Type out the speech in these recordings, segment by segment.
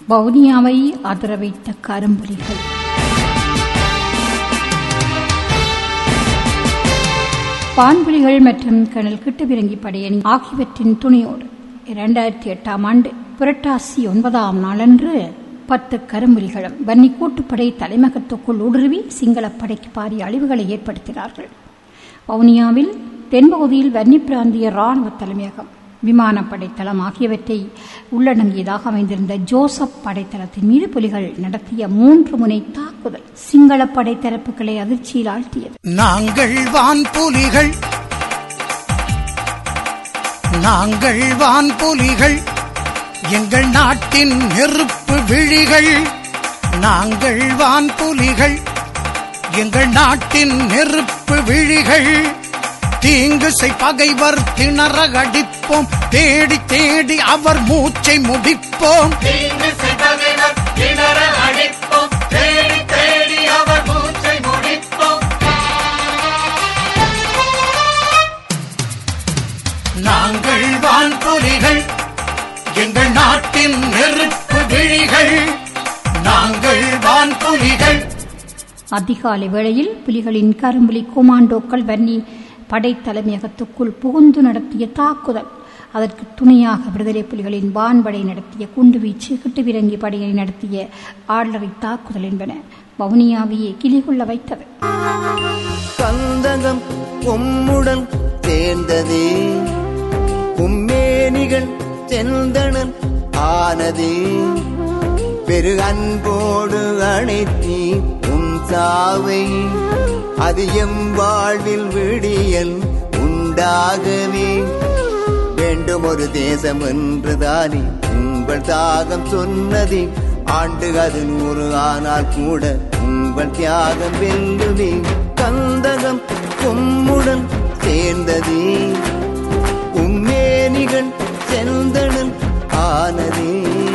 வவுனியாவை அதிர வைத்த கரும்புலிகள் பான்புலிகள் மற்றும் கனல் கிட்டுவிரங்கி படையணி ஆகியவற்றின் துணையோடு இரண்டாயிரத்தி எட்டாம் ஆண்டு புரட்டாசி ஒன்பதாம் நாளன்று பத்து கரும்புலிகளும் வன்னி கூட்டுப்படை தலைமகத்துக்குள் ஊடுருவி சிங்களப் படைக்கு பாரிய அழிவுகளை ஏற்படுத்தினார்கள் வவுனியாவில் தென்பகுதியில் வன்னி பிராந்திய ராணுவ தலைமையகம் விமானப்படை தளம் ஆகியவற்றை உள்ளடங்கியதாக அமைந்திருந்த ஜோசப் படைத்தளத்தின் மீது புலிகள் நடத்திய மூன்று முனை தாக்குதல் சிங்கள படைத்தரப்புகளை அதிர்ச்சியில் ஆழ்த்தியது நாங்கள் வான்புலிகள் நாங்கள் வான்புலிகள் எங்கள் நாட்டின் நெருப்பு விழிகள் நாங்கள் வான்புலிகள் எங்கள் நாட்டின் நெருப்பு விழிகள் தீங்குசை பகைவர் திணற அடிப்போம் தேடி தேடி அவர் மூச்சை முடிப்போம் தீங்கு செய்தவர் திணற அடிப்போம் தேடி தேடி அவர் மூச்சை முடிப்போம் நாங்கள் வான்புலிகள் எங்கள் நாட்டின் நெருப்பு விழிகள் நாங்கள் வான்புலிகள் அதிகாலை வேளையில் புலிகளின் கரும்புலி கொமாண்டோக்கள் வன்னி படைத்தலைமையகத்துக்குள் புகுந்து நடத்திய தாக்குதல் அதற்கு துணையாக விடுதலை புலிகளின் வான்படை நடத்திய குண்டுவீச்சு கிட்டுவிரங்கி படையை நடத்திய ஆர்டரை தாக்குதல் என்பன வவுனியாவையே கிளிகொள்ள வைத்தது கந்தகம் உம்முடன் சேர்ந்ததே உம்மேனிகள் செந்தணல் ஆனதே பெரு அன்போடு அணைத்தி உம் சாவை அது எம் வாழ்வில் விடியல் உண்டாகவே வேண்டும் ஒரு தேசம் என்றுதானே உங்கள் தாகம் சொன்னதே ஆண்டு அது நூறு ஆனால் கூட உங்கள் தியாகம் வெல்லுமே கந்தகம் உம்முடன் சேர்ந்ததே உம்மேனிகள் செந்தணல் ஆனதே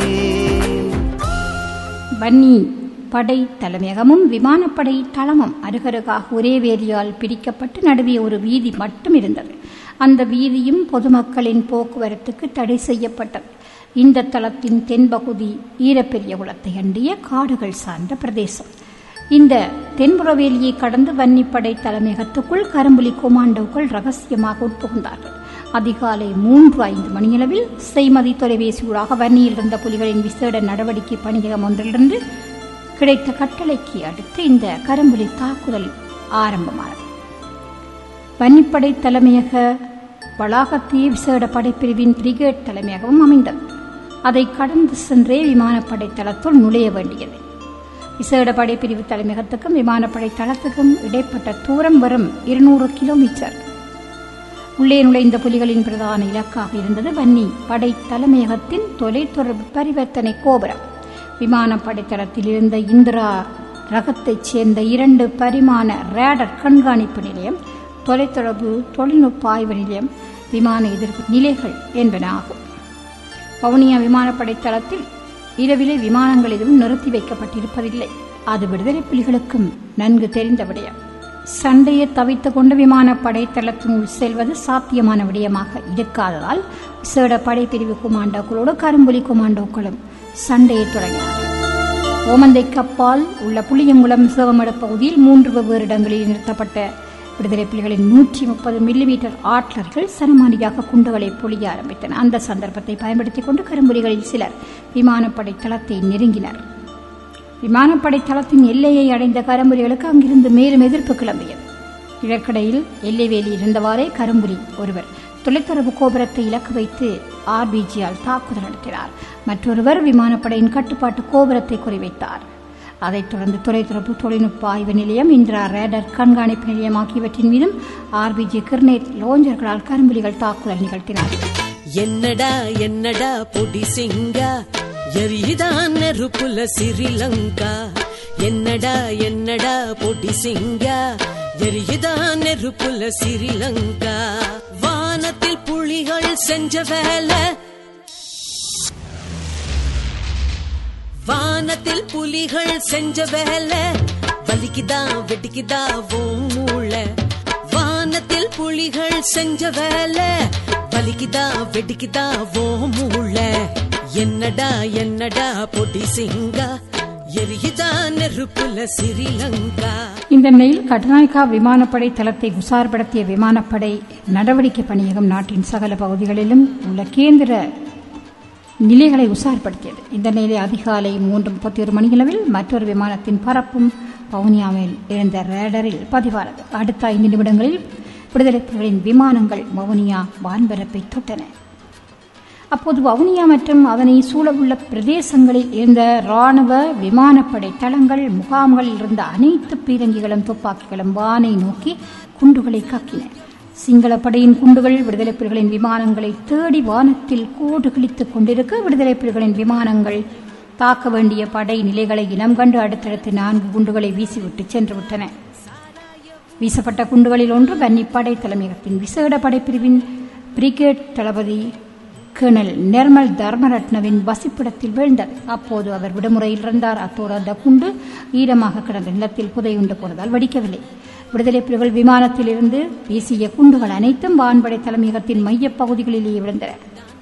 வன்னி படை தலைமையகமும் விமானப்படை தளமும் அருகருகாக ஒரே வேலியால் பிரிக்கப்பட்டு நடுவே ஒரு வீதி மட்டும் இருந்தது அந்த வீதியும் பொதுமக்களின் போக்குவரத்துக்கு தடை செய்யப்பட்டது இந்த தளத்தின் தென்பகுதி ஈரப்பெரிய குளத்தை அண்டிய காடுகள் சார்ந்த பிரதேசம் இந்த தென்புறவேலியை கடந்து வன்னிப்படை தலைமையகத்துக்குள் கரும்புலி கொமாண்டோக்கள் ரகசியமாக உட்புகுந்தார்கள் அதிகாலை மூன்று ஐந்து மணியளவில் செய்மதி தொலைபேசியூடாக வன்னியில் இருந்த புலிகளின் விசேட நடவடிக்கை பணியகம் ஒன்றிலிருந்து கிடைத்த கட்டளைக்கு அடுத்து இந்த கரும்புலி தாக்குதல் ஆரம்பமானது வன்னிப்படை தலைமையக வளாகத்திய விசேட படைப்பிரிவின் பிரிகேட் தலைமையகமும் அமைந்தது அதை கடந்து சென்றே விமானப்படை தளத்துள் நுழைய வேண்டியது விசேட படைப்பிரிவு தலைமையகத்துக்கும் விமானப்படை தளத்துக்கும் இடைப்பட்ட தூரம் வரும் இருநூறு கிலோமீட்டர் உள்ளே நுழைந்த புலிகளின் பிரதான இலக்காக இருந்தது வன்னி படை தலைமையகத்தின் தொலைத்தொடர்பு பரிவர்த்தனை கோபுரம் விமானப்படை தளத்தில் இருந்த இந்திரா ரகத்தைச் சேர்ந்த இரண்டு பரிமாண ரேடர் கண்காணிப்பு நிலையம் தொலைத்தொடர்பு தொழில்நுட்ப ஆய்வு நிலையம் விமான எதிர்ப்பு நிலைகள் என்பன ஆகும் வவுனியா விமானப்படை தளத்தில் இரவிலே விமானங்கள் எதுவும் நிறுத்தி வைக்கப்பட்டிருப்பதில்லை அது விடுதலை புலிகளுக்கும் நன்கு தெரிந்த விடயம் சண்டையை தவித்துக் கொண்டு விமானப்படை தளத்தினுள் செல்வது சாத்தியமான விடயமாக இருக்காததால் விசேட படைப்பிரிவு கொமாண்டோக்களோடு கரும்புலி கொமாண்டோக்களும் சண்டையை தொடங்கினார்கள் ஓமந்தை கப்பால் உள்ள புளியங்குளம் சிவமட பகுதியில் மூன்று வெவ்வேறு இடங்களில் நிறுத்தப்பட்ட விடுதலை புலிகளின் நூற்றி முப்பது மில்லிமீட்டர் ஆட்லர்கள் சரமாரியாக குண்டுகளை பொழிய ஆரம்பித்தன அந்த சந்தர்ப்பத்தை பயன்படுத்திக் கொண்டு கரும்புலிகளில் சிலர் விமானப்படை தளத்தை நெருங்கினர் விமானப்படை தளத்தின் எல்லையை அடைந்த கரும்புலிகளுக்கு அங்கிருந்து மேலும் எதிர்ப்பு கிளம்பியது இதற்கிடையில் எல்லை வேலியில் இருந்தவாறே கரும்புலி ஒருவர் தொலைத்தொடர்பு கோபுரத்தை இலக்கு வைத்து ஆர்பிஜியால் தாக்குதல் நடத்தினார் மற்றொருவர் விமானப்படையின் கட்டுப்பாட்டு கோபுரத்தை குறிவைத்தார் அதைத் தொடர்ந்து தொலைத்தொடர்பு தொழில்நுட்ப ஆய்வு நிலையம் இந்திரா ரேடர் கண்காணிப்பு நிலையம் ஆகியவற்றின் மீதும் ஆர்பிஜி கிர்னேட் லோஞ்சர்களால் கரும்புலிகள் தாக்குதல் நிகழ்த்தினார் என்னடா என்னடா பொடி சிங்கா எரியுதான் நெருப்புல சிறிலங்கா என்னடா என்னடா பொடி சிங்கா எரியுதான் நெருப்புல சிறிலங்கா வானத்தில் புலிகள் செஞ்ச வேலை வானத்தில் புலிகள் செஞ்ச வேலை வலிக்குதா வெடிக்குதா ஓ மூளை வானத்தில் புலிகள் செஞ்ச வேலை வலிக்குதா வெடிக்குதா ஓ மூளை என்னடா என்னடா பொடி சிங்கா எரியுதா நெருப்புல சிறிலங்கா இந்த நிலையில் கட்டுநாயக்கா விமானப்படை தளத்தை உசார்படுத்திய விமானப்படை நடவடிக்கை பணியகம் நாட்டின் சகல பகுதிகளிலும் உள்ள கேந்திர நிலைகளை உசார்படுத்தியது இந்த நிலையில் அதிகாலை மூன்று முப்பத்தி ஒரு மணியளவில் மற்றொரு விமானத்தின் பறப்பும் வவுனியாவில் இருந்த ரேடரில் பதிவானது அடுத்த ஐந்து நிமிடங்களில் விடுதலை புலிகளின் விமானங்கள் வவுனியா வான்பரப்பை தொட்டன அப்போது வவுனியா மற்றும் அதனை சூழவுள்ள பிரதேசங்களில் இருந்த இராணுவ விமானப்படை தளங்கள் முகாம்களில் இருந்த அனைத்து பீரங்கிகளும் துப்பாக்கிகளும் வானை நோக்கி குண்டுகளை கக்கின சிங்கள படையின் குண்டுகள் விடுதலை புலிகளின் விமானங்களை தேடி வானத்தில் கோடு கிழித்துக் கொண்டிருக்க விடுதலை புலிகளின் விமானங்கள் தாக்க வேண்டிய படை நிலைகளை இனம் கண்டு அடுத்தடுத்து நான்கு குண்டுகளை வீசிவிட்டு சென்று விட்டன வீசப்பட்ட குண்டுகளில் ஒன்று வன்னி படை தலைமையகத்தின் விசேட படைப்பிரிவின் பிரிகேட் தளபதி கேர்னல் நிர்மல் தர்மரட்னவின் வசிப்பிடத்தில் வீழ்ந்தது அப்போது அவர் விடுமுறையில் இருந்தார் அத்தோடு அந்த குண்டு ஈரமாக கிடந்த நிலத்தில் புதையுண்டு போனதால் வெடிக்கவில்லை விடுதலை புலிகள் விமானத்தில் இருந்து வீசிய குண்டுகள் அனைத்தும் வான்படை தலைமையகத்தின் மையப் பகுதிகளிலேயே விழுந்தன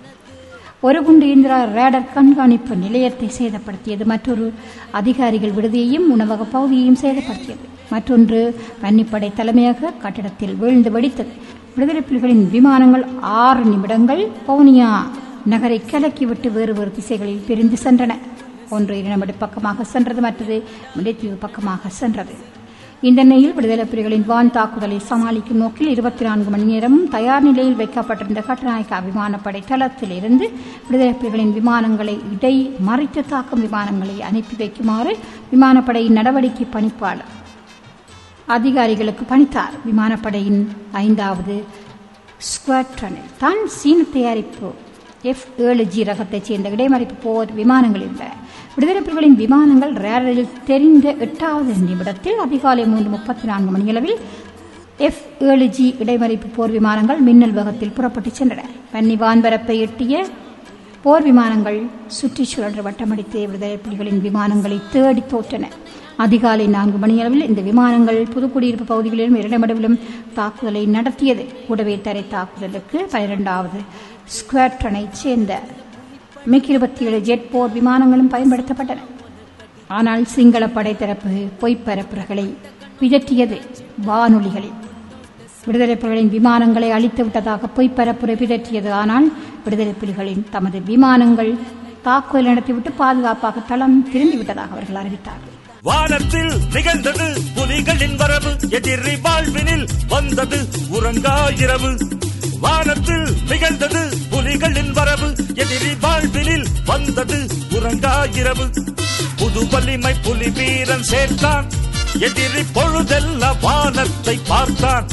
ஒரு குண்டு இந்திரா ரேடர் கண்காணிப்பு நிலையத்தை சேதப்படுத்தியது மற்றொரு அதிகாரிகள் விடுதியையும் உணவக பகுதியையும் சேதப்படுத்தியது மற்றொன்று வன்னிப்படை தலைமையக கட்டிடத்தில் வீழ்ந்து வெடித்தது விடுதலை புலிகளின் விமானங்கள் ஆறு நிமிடங்கள் பவுனியா நகரை கலக்கிவிட்டு வேறு வேறு திசைகளில் பிரிந்து சென்றன ஒன்று இரணமடு பக்கமாக சென்றது மற்றது முல்லைத்தீவு பக்கமாக சென்றது இந்த நிலையில் விடுதலை புலிகளின் வான் தாக்குதலை சமாளிக்கும் நோக்கில் இருபத்தி நான்கு மணி நேரமும் தயார் நிலையில் வைக்கப்பட்டிருந்த கட்டுநாயக்கா விமானப்படை தளத்தில் இருந்து விடுதலை புலிகளின் விமானங்களை இடை மறைத்து தாக்கும் விமானங்களை அனுப்பி வைக்குமாறு விமானப்படையின் நடவடிக்கை பணிப்பாளர் அதிகாரிகளுக்கு பணித்தார் விமானப்படையின் ஐந்தாவது ஸ்குவாட்ரனில் தான் சீன தயாரிப்பு எஃப் ஏழு ஜி ரகத்தைச் சேர்ந்த இடைமறிப்பு போர் விமானங்கள் இருந்தன விடுதலை புலிகளின் விமானங்கள் ரேடரில் தெரிந்த எட்டாவது நிமிடத்தில் அதிகாலை மூன்று முப்பத்தி நான்கு மணியளவில் எஃப் ஏழு ஜி இடைமறிப்பு போர் விமானங்கள் மின்னல் வேகத்தில் புறப்பட்டுச் சென்றன பன்னி வான்பரப்பை எட்டிய போர் விமானங்கள் சுற்றி சுழன்று வட்டமடித்து விடுதலை புலிகளின் விமானங்களை தேடி தோற்றன அதிகாலை நான்கு மணியளவில் இந்த விமானங்கள் புதுக்குடியிருப்பு பகுதிகளிலும் இரண்டமிடவிலும் தாக்குதலை நடத்தியது கூடவே தரை தாக்குதலுக்கு பனிரெண்டாவது ஸ்குவாட்ரனைச் சேர்ந்த மிக் இருபத்தி ஏழு ஜெட் போர் விமானங்களும் பயன்படுத்தப்பட்டன ஆனால் சிங்கள படைத்தரப்பு பொய்ப்பரப்புகளை பிதற்றியது வானொலிகளில் விடுதலை புலிகளின் விமானங்களை அழித்து விட்டதாக பொய்ப்பரப்புரை பிதற்றியது ஆனால் விடுதலை புலிகளின் தமது விமானங்கள் தாக்குதல் நடத்திவிட்டு பாதுகாப்பாக தளம் திரும்பிவிட்டதாக அவர்கள் அறிவித்தார்கள் வானத்தில் நிகழ்ந்தது புலிகளின் வரவு எதிரி வாழ்வினில் வந்தது உறங்கா இரவு வானத்தில் நிகழ்ந்தது புலிகளின் வரவு எதிரி வாழ்வினில் வந்தது உறங்கா இரவு புது வலிமை புலி வீரன் சேர்த்தான் எதிரி பொழுதெல்ல வானத்தை பார்த்தான்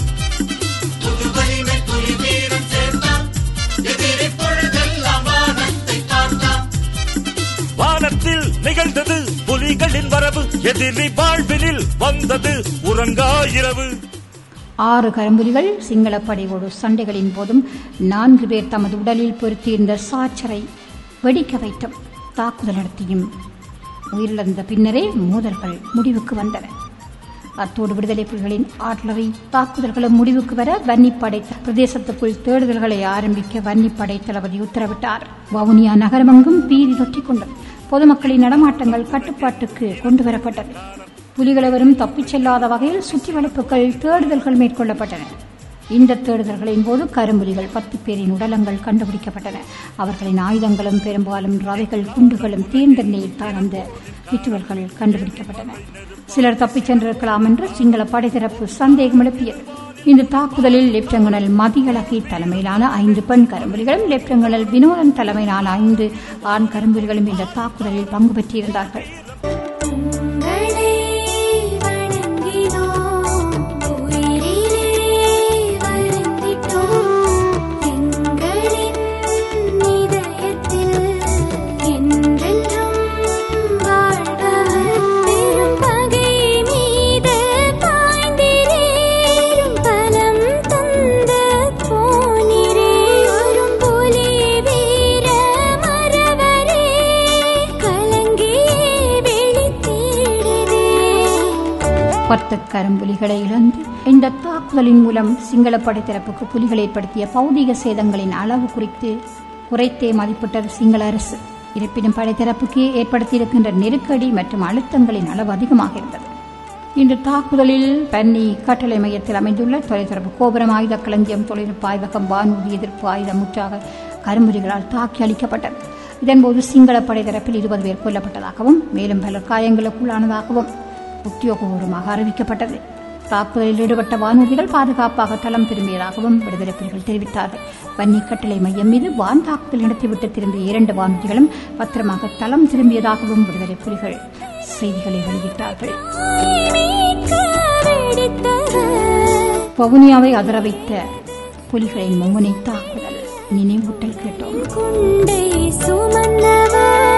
புது வலிமை புலி வீரன் சேர்த்தான் எதிரி பொழுதெல்லாம் வானத்தை பார்த்தான் வானத்தில் நிகழ்ந்தது புலிகளின் வரவு எதிரி வாழ்வினில் வந்தது உறங்கா இரவு ஆறு கரும்புலிகள் சிங்களப்படையோடு சண்டைகளின் போதும் நான்கு பேர் தமது உடலில் பொருத்தியிருந்த சாச்சரை வெடிக்க வைத்தும் தாக்குதல் நடத்தியும் உயிரிழந்த பின்னரே மோதல்கள் முடிவுக்கு வந்தன அத்தோடு விடுதலை புலிகளின் ஆட்லரை தாக்குதல்களும் முடிவுக்கு வர வன்னிப்படை பிரதேசத்துக்குள் தேடுதல்களை ஆரம்பிக்க வன்னிப்படை தளபதி உத்தரவிட்டார் வவுனியா நகரமெங்கும் பீதி தொற்றிக் கொண்டது பொதுமக்களின் நடமாட்டங்கள் கட்டுப்பாட்டுக்கு கொண்டு வரப்பட்டது புலிகளவரும் தப்பிச் செல்லாத வகையில் சுற்றி வளைப்புகள் தேடுதல்கள் மேற்கொள்ளப்பட்டன இந்த தேடுதல்களின் போது கரும்புலிகள் பத்து பேரின் உடலங்கள் கண்டுபிடிக்கப்பட்டன அவர்களின் ஆயுதங்களும் பெரும்பாலும் ரவைகள் குண்டுகளும் தீர்ந்த நிலையில் தான் அந்த விட்டுவல்கள் கண்டுபிடிக்கப்பட்டன சிலர் தப்பிச் சென்றிருக்கலாம் என்று சிங்கள படைத்தரப்பு சந்தேகம் எழுப்பியது இந்த தாக்குதலில் லெப்டினல் மதியழகி தலைமையிலான ஐந்து பெண் கரும்புலிகளும் லெப்டினல் வினோதன் தலைமையிலான ஐந்து ஆண் கரும்புலிகளும் இந்த தாக்குதலில் பங்கு பெற்றிருந்தார்கள் உங்களை வணங்கினோம் உயிரிலே வருந்திட்டோம் எங்களின் இதயத்தில் என்றென்றும் வாழ்பவர் பெரும் பகை மீது பாய்ந்திரேறும் பலம் தந்த போனிரே ஒரு புலி வீர மரவரே கலங்கியே விழித்தீடுதே பத்து கரும்புலிகளை இழந்து இந்த தாக்குதலின் மூலம் சிங்கள படைத்தரப்புக்கு புலிகள் ஏற்படுத்திய பௌதிக சேதங்களின் அளவு குறித்து குறைத்தே மதிப்பிட்டது சிங்கள அரசு இருப்பினும் படைத்தரப்புக்கு ஏற்படுத்தியிருக்கின்ற நெருக்கடி மற்றும் அழுத்தங்களின் அளவு அதிகமாக இருந்தது இந்த தாக்குதலில் பன்னி கட்டளை மையத்தில் அமைந்துள்ள தொலைத்தொடர்பு கோபுரம் ஆயுத களஞ்சியம் தொழில்நுட்ப ஆய்வகம் வானூர்தி எதிர்ப்பு ஆயுதம் முற்றாக கருமுறிகளால் தாக்கி அளிக்கப்பட்டது இதன்போது சிங்கள படை தரப்பில் இருபது பேர் கொல்லப்பட்டதாகவும் மேலும் பலர் காயங்களுக்குள்ளானதாகவும் உத்தியோகபூர்வமாக அறிவிக்கப்பட்டது தாக்குதலில் ஈடுபட்ட வானூர்திகள் பாதுகாப்பாக தளம் திரும்பியதாகவும் விடுதலை புலிகள் தெரிவித்தார்கள் வன்னி கட்டளை மையம் மீது வான் தாக்குதல் நடத்திவிட்டு திரும்பிய இரண்டு வானூர்திகளும் பத்திரமாக தளம் திரும்பியதாகவும் விடுதலை புலிகள் செய்திகளை வெளியிட்டார்கள் மீட்க வெடித்தவர் வவுனியாவை அதர வைத்த புலிகளின் மும்முனை தாக்குதல் நினைவூட்டல் கேட்டோம் குண்டை சுமந்தவர்